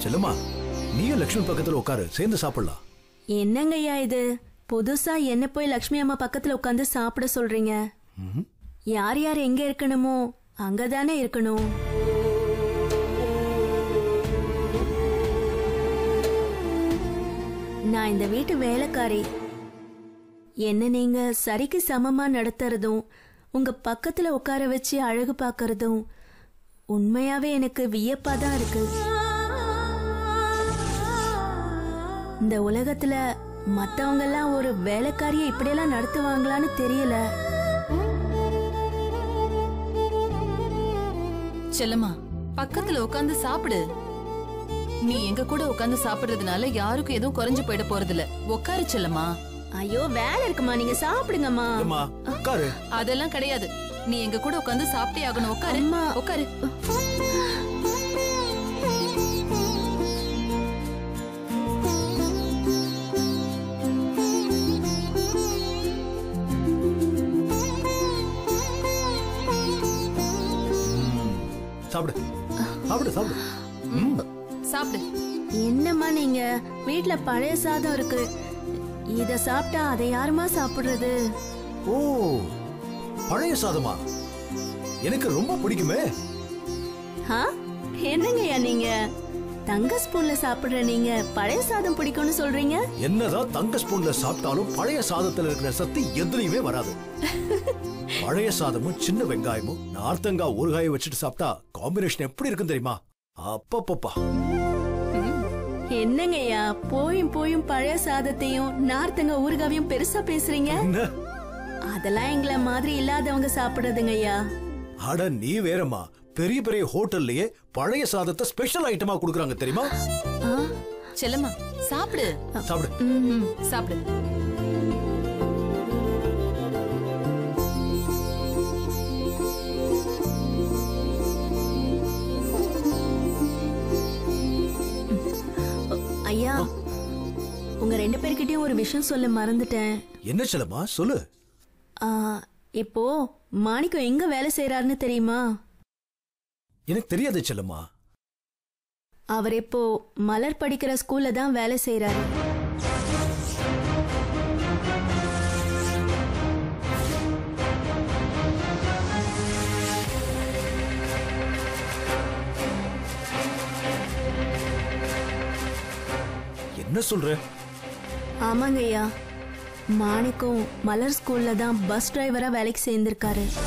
செல்லம்மா நீயும் லக்ஷ்மி பக்கத்துல உட்காரு சேர்ந்து சாப்பிடலாம் என்னங்கய்யா இது புதுசா என்ன போய் லக்ஷ்மி அம்மா பக்கத்துல உட்காந்து சாப்பிட சொல்றீங்க யார் யார் எங்க இருக்கணுமோ அங்கதானே இருக்கணும் நான் இந்த வீட்டு வேலைக்காரி என்ன நீங்க சரிக்கு சமமா நடத்துறதும் உங்க பக்கத்துல உட்கார வச்சு அழகு பார்க்கறதும் உண்மையாவே எனக்கு வியப்பா தான் இருக்கு இந்த உலகத்துல மத்தவங்க எல்லாம் ஒரு வேலைக்காரியை இப்படியெல்லாம் நடத்துவாங்களான்னு தெரியல செல்லம்மா பக்கத்துல உட்காந்து சாப்பிடு நீ எங்க கூட உட்காந்து சாப்பிடுறதுனால யாருக்கும் எதுவும் குறைஞ்சு போயிட போறதில்ல உட்காரு செல்லம்மா ஐயோ வேலை இருக்குமா நீங்க சாப்பிடுங்கம்மா அம்மா உட்காரு அதெல்லாம் கிடையாது நீ எங்க கூட உட்காந்து சாப்பிட்டே ஆகணும் உட்காரு அம்மா. உட்காரு சாப்பிடு சாப்பிடு சாப்பிடு ம். சாப்பிடு என்னம்மா நீங்க வீட்ல பழைய சாதம் இருக்கு இத சாப்பிட்டா அதை யாருமா சாப்பிடுறது ஓ பழைய சாதமா எனக்கு ரொம்ப பிடிக்குமே ஆ? என்னங்கய்யா நீங்க தங்க ஸ்பூன்ல சாப்பிடுற நீங்க பழைய சாதம் பிடிக்கும்னு சொல்றீங்க என்னதான் தங்க ஸ்பூன்ல சாப்பிட்டாலும் பழைய சாதத்துல இருக்கிற சத்து எதுலயுமே வராது பழைய சாதமும் சின்ன வெங்காயமும் நார்த்தங்காய் ஊறுகாயை வச்சுட்டு சாப்பிட்டா காம்பினேஷன் எப்படி இருக்கும் தெரியுமா அப்பப்பப்பா என்னங்கய்யா போயும் போயும் பழைய சாதத்தையும் நார்த்தங்க ஊறுகாவையும் பெருசா பேசுறீங்க என்ன அதெல்லாம் எங்களை மாதிரி இல்லாதவங்க சாப்பிடுறதுங்கய்யா அட நீ வேறம்மா பெரிய பெரிய ஹோட்டல்லயே பழைய சாதத்தை ஸ்பெஷல் ஐட்டமா கொடுக்குறாங்க தெரியுமா ஆ? செல்லம்மா சாப்பிடு சாப்பிடு ம், சாப்பிடு ஐயா உங்க ரெண்டு பேர்கிட்டயும் ஒரு விஷயம் சொல்ல மறந்துட்டேன் என்ன செல்லம்மா சொல்லு ஆ, இப்போ மாணிக்கம் எங்க வேலை செய்யறாருன்னு தெரியுமா எனக்கு தெரியாது செல்லம்மா அவர் இப்போ மலர் படிக்கிற ஸ்கூல்ல தான் வேலை செய்யறாரு என்ன சொல்ற ஆமாங்க ஐயா மாணிக்கம் மலர் ஸ்கூல்ல தான் பஸ் டிரைவரா வேலைக்கு சேர்ந்திருக்காரு